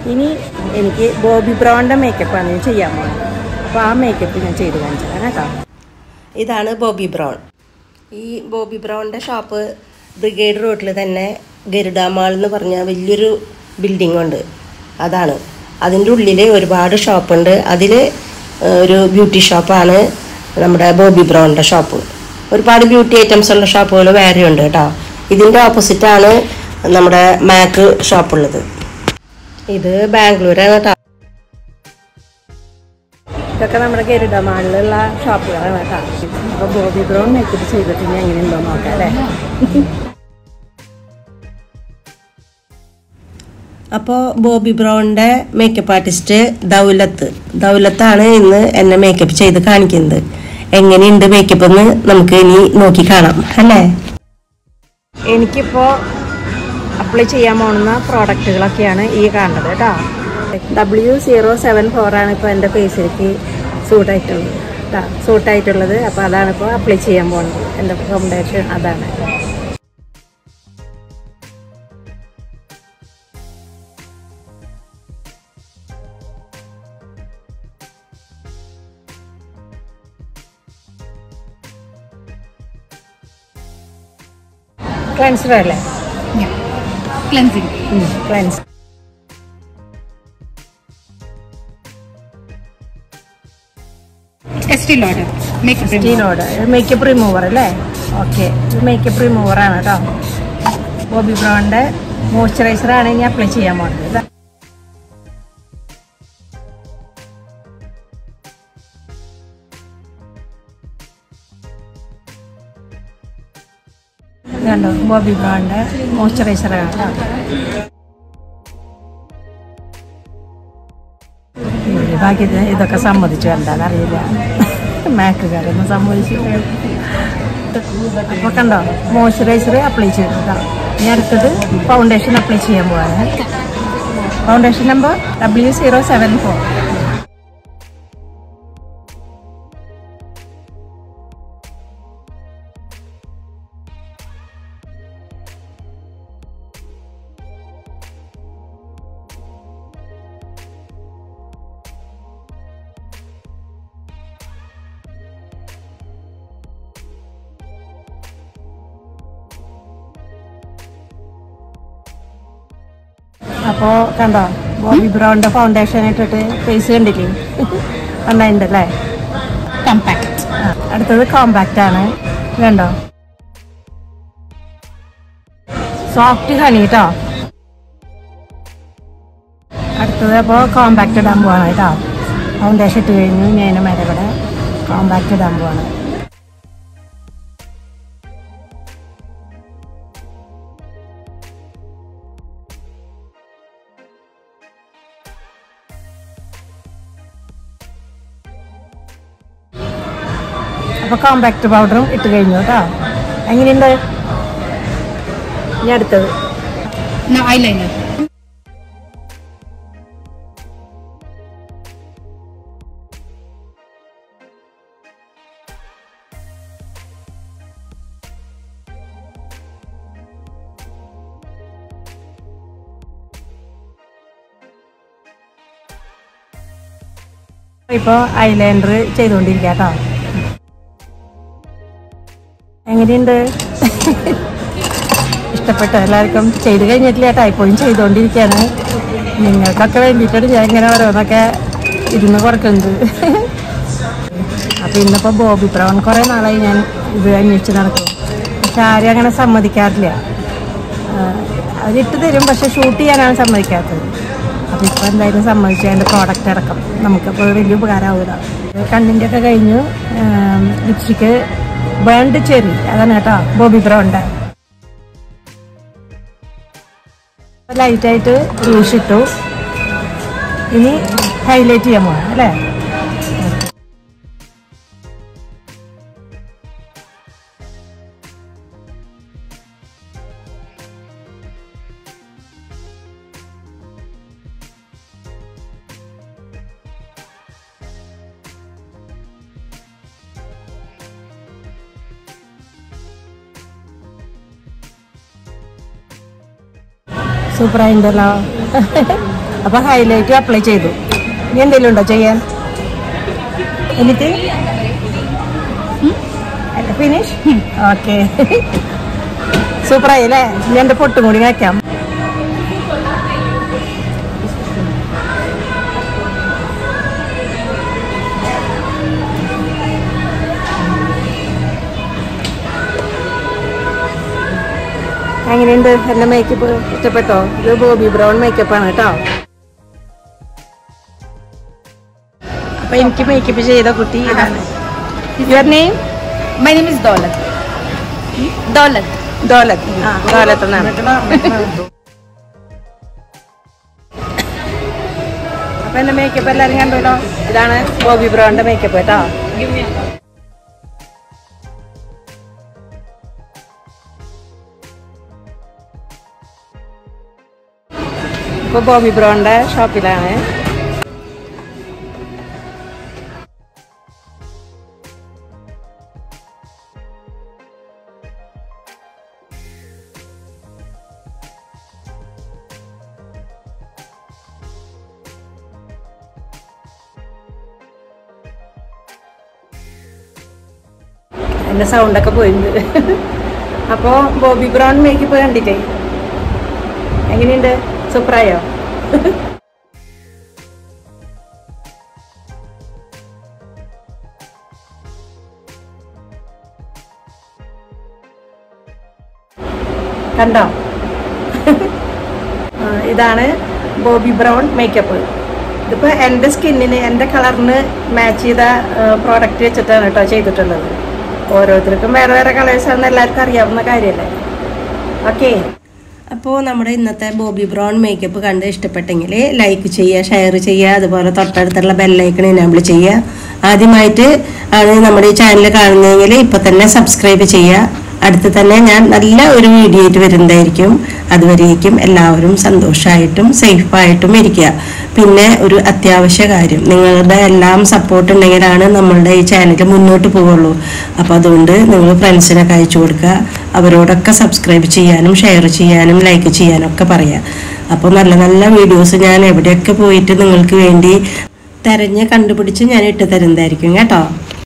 ഇനി എനിക്ക് ബോബി ബ്രൗണിൻ്റെ മേക്കപ്പാണ് ഞാൻ ചെയ്യാൻ പോകുന്നത് അപ്പോൾ ആ മേക്കപ്പ് ഞാൻ ചെയ്ത് കാണിച്ചു തരാം കേട്ടോ ഇതാണ് ബോബി ബ്രൗൺ ഈ ബോബി ബ്രൗണിൻ്റെ ഷോപ്പ് ബ്രിഗേഡ് റോഡിൽ തന്നെ ഗരുഡ മാൾ എന്ന് പറഞ്ഞ വലിയൊരു ബിൽഡിംഗ് ഉണ്ട് അതാണ് അതിൻ്റെ ഉള്ളിൽ ഒരുപാട് ഷോപ്പുണ്ട് അതിൽ ഒരു ബ്യൂട്ടി ഷോപ്പാണ് നമ്മുടെ ബോബി ബ്രൗണിൻ്റെ ഷോപ്പ് ഒരുപാട് ബ്യൂട്ടി ഐറ്റംസ് ഉള്ള ഷോപ്പുകൾ വേറെ ഉണ്ട് കേട്ടോ ഇതിൻ്റെ ഓപ്പോസിറ്റാണ് നമ്മുടെ മാക്ക് ഷോപ്പുള്ളത് ഇത് ബാംഗ്ലൂരാണ് കേട്ടോ ഇതൊക്കെ നമ്മുടെ ഗരുഡ മാളിലുള്ള ഷോപ്പുകളാണ് കേട്ടോ അപ്പോൾ ബോബി ബ്രൗൺ മേക്കപ്പ് ചെയ്തിട്ട് ഇനി എങ്ങനെയുണ്ടോ നോക്കാം അല്ലേ അപ്പോൾ ബോബി ബ്രൗണിൻ്റെ മേക്കപ്പ് ആർട്ടിസ്റ്റ് ദൗലത്ത് ദൗലത്താണ് ഇന്ന് എന്നെ മേക്കപ്പ് ചെയ്ത് കാണിക്കുന്നത് എങ്ങനെയുണ്ട് മേക്കപ്പ് എന്ന് നമുക്ക് ഇനി നോക്കി കാണാം അല്ലേ എനിക്കിപ്പോൾ അപ്ലൈ ചെയ്യാൻ പോകുന്ന പ്രോഡക്റ്റുകളൊക്കെയാണ് ഈ കാണുന്നത് കേട്ടോ ഡബ്ല്യു സീറോ സെവൻ ഫോറാണ് ഇപ്പോൾ എൻ്റെ ഫേസിലേക്ക് സൂട്ടായിട്ടുള്ളത് കേട്ടോ സൂട്ടായിട്ടുള്ളത് അപ്പോൾ അതാണ് ഇപ്പോൾ അപ്ലൈ ചെയ്യാൻ പോകുന്നത് എൻ്റെ ഫൗണ്ടേഷൻ അതാണ് ക്ലെൻസർ അല്ലേ cleansing cleanse Estee Lauder makeup സ്റ്റീനോട് മേക്കപ്പ് റിമൂവർ അല്ലേ ഓക്കെ ഇത് മേക്കപ്പ് റിമൂവർ ആണ് കേട്ടോ ബോബി ബ്രൗണിൻ്റെ മോയ്സ്ചറൈസർ ആണ് ഇനി അപ്ലൈ ചെയ്യാൻ പോകുന്നത് ഇതാ. ഇത് കണ്ടോ ബോബി ബ്രൗണിൻ്റെ മോയ്സ്ചറൈസർ ആണ് കേട്ടോ ഈ ഭാഗ്യത്തിന് ഇതൊക്കെ സമ്മതിച്ചു എന്താണെന്ന് അറിയില്ല മാക്കുകാരൊന്നും സമ്മതിച്ചില്ല അപ്പോൾ കണ്ടോ മോയ്സ്ചറൈസർ അപ്ലൈ ചെയ്തു കേട്ടോ ഇനി അടുത്തത് ഫൗണ്ടേഷൻ അപ്ലൈ ചെയ്യാൻ പോവാണ് foundation number W zero seven four അപ്പോൾ കണ്ടോ ബോബി ബ്രൗണിൻ്റെ ഫൗണ്ടേഷൻ ഇട്ടിട്ട് ഫേസ് കണ്ടില്ലേ നന്നായിട്ടുണ്ടല്ലേ കോമ്പാക്ട് ആ, അടുത്തത് കോമ്പാക്റ്റ് ആണ് ഇത് കണ്ടോ സോഫ്റ്റ് ഹണി കേട്ടോ അടുത്തത് അപ്പോൾ കോമ്പാക്റ്റ് ഇടാൻ പോവാണ് കേട്ടോ ഫൗണ്ടേഷൻ ഇട്ട് കഴിഞ്ഞു ഇനി അതിൻ്റെ മേലെ കൂടെ കോമ്പാക്റ്റ് ഇടാൻ പോവാണ് അപ്പോൾ കോമ്പാക്റ്റ് പൗഡറും ഇട്ട് കഴിഞ്ഞു കേട്ടോ എങ്ങനെയുണ്ട് ഇനി അടുത്തത് ഐലൈനർ ഇപ്പോൾ ഐലൈനർ ചെയ്തുകൊണ്ടിരിക്കുക കേട്ടോ എങ്ങനെയുണ്ട് ഇഷ്ടപ്പെട്ടു എല്ലാവർക്കും ചെയ്ത് കഴിഞ്ഞിട്ടില്ല കേട്ടോ ഇപ്പോഴും ചെയ്തുകൊണ്ടിരിക്കുകയാണ് നിങ്ങൾക്കൊക്കെ വേണ്ടിയിട്ടാണ് ഞാൻ ഇങ്ങനെ ഓരോന്നൊക്കെ ഇരുന്ന് കുറക്കുന്നത് അപ്പോൾ ഇന്നിപ്പോൾ ബോബി ബ്രൗൺ കുറേ നാളായി ഞാൻ ഇത് അന്വേഷിച്ച് നടക്കും പക്ഷെ ആരും അങ്ങനെ സമ്മതിക്കാറില്ല ആഹ് അവരിട്ട് തരും പക്ഷെ ഷൂട്ട് ചെയ്യാനാണ് സമ്മതിക്കാത്തത് അപ്പോൾ ഇപ്പോൾ എന്തായാലും സമ്മതിച്ചു അതിൻ്റെ പ്രോഡക്റ്റ് അടക്കം നമുക്കപ്പോൾ വലിയ ഉപകാരമാവില്ല കണ്ണിൻ്റെ ഒക്കെ കഴിഞ്ഞു ലിപ്സ്റ്റിക്ക് ബേൺഡ് ചെറി അതാണ് കേട്ടോ ബോബി ബ്രൗണിൻ്റെ ലൈറ്റായിട്ട് റൂഷ് ഇട്ടു ഇനി ഹൈലൈറ്റ് ചെയ്യാൻ പോകാം അല്ലേ സൂപ്പറായിട്ടുണ്ടല്ലോ അപ്പൊ ഹൈലൈറ്റ് അപ്ലൈ ചെയ്തു ഇനി എന്തെങ്കിലും ഉണ്ടോ ചെയ്യാൻ എന്നിട്ട് ഫിനിഷ് ഓക്കെ സൂപ്പറായി അല്ലേ ഇനി എൻ്റെ പൊട്ടും കൂടി വയ്ക്കാം എങ്ങനെയുണ്ട് എന്റെ മേക്കപ്പ് ഇഷ്ടപ്പെട്ടോ ഇത് ബോബി ബ്രൗൺ മേക്കപ്പ് ആണ് കേട്ടോ അപ്പൊ എനിക്ക് മേക്കപ്പ് ചെയ്ത കുട്ടി ഇതാണ് your name My name is Daulat. Daulat. Daulat ആ ദോലത്ത് എന്നാണ് അപ്പൊ എന്റെ മേക്കപ്പ് എല്ലാരും കണ്ടല്ലോ ഇതാണ് ബോബി ബ്രൗണിന്റെ മേക്കപ്പ് കേട്ടോ ഇപ്പൊ ബോബി ബ്രൗണിന്റെ ഷോപ്പിലാണ് എന്റെ സൗണ്ടൊക്കെ പോയിട്ടുണ്ട് അപ്പോ ബോബി ബ്രൗൺ മേക്കപ്പ് കണ്ടിട്ടേ എങ്ങനെയുണ്ട് സൂപ്പറായോ കണ്ടോ ആ, ഇതാണ് ബോബി ബ്രൗൺ മേക്കപ്പ് ഇതിപ്പോ എൻ്റെ സ്കിന്നിന് എൻ്റെ കളറിന് മാച്ച് ചെയ്ത പ്രോഡക്റ്റ് വെച്ചിട്ടാണ് കേട്ടോ ചെയ്തിട്ടുള്ളത് ഓരോരുത്തർക്കും വേറെ വേറെ കളേഴ്സ് ആണെന്ന് എല്ലാവർക്കും അറിയാവുന്ന കാര്യമല്ലേ ഓക്കെ അപ്പോൾ നമ്മുടെ ഇന്നത്തെ ബോബി ബ്രൗൺ മേക്കപ്പ് കണ്ട് ഇഷ്ടപ്പെട്ടെങ്കിൽ ലൈക്ക് ചെയ്യുക ഷെയർ ചെയ്യുക അതുപോലെ തൊട്ടടുത്തുള്ള ബെല്ലൈക്കൺ എനാബിൾ ചെയ്യുക ആദ്യമായിട്ട് ആണ് നമ്മുടെ ഈ ചാനൽ കാണുന്നതെങ്കിൽ ഇപ്പോൾ തന്നെ സബ്സ്ക്രൈബ് ചെയ്യുക അടുത്ത് തന്നെ ഞാൻ നല്ല ഒരു വീഡിയോ ആയിട്ട് വരുന്നതായിരിക്കും അതുവരേക്കും എല്ലാവരും സന്തോഷമായിട്ടും സേഫായിട്ടും ഇരിക്കുക പിന്നെ ഒരു അത്യാവശ്യ കാര്യം നിങ്ങളുടെ എല്ലാം സപ്പോർട്ട് ഉണ്ടെങ്കിലാണ് നമ്മളുടെ ഈ ചാനൽ മുന്നോട്ട് പോവുള്ളൂ അപ്പോൾ അതുകൊണ്ട് നിങ്ങൾ ഫ്രണ്ട്സിനൊക്കെ അയച്ചു കൊടുക്കുക അവരോടൊക്കെ സബ്സ്ക്രൈബ് ചെയ്യാനും ഷെയർ ചെയ്യാനും ലൈക്ക് ചെയ്യാനും ഒക്കെ പറയാം അപ്പോൾ നല്ല നല്ല വീഡിയോസ് ഞാൻ എവിടെയൊക്കെ പോയിട്ട് നിങ്ങൾക്ക് വേണ്ടി തെരഞ്ഞ് കണ്ടുപിടിച്ച് ഞാൻ ഇട്ട് തരുന്നതായിരിക്കും കേട്ടോ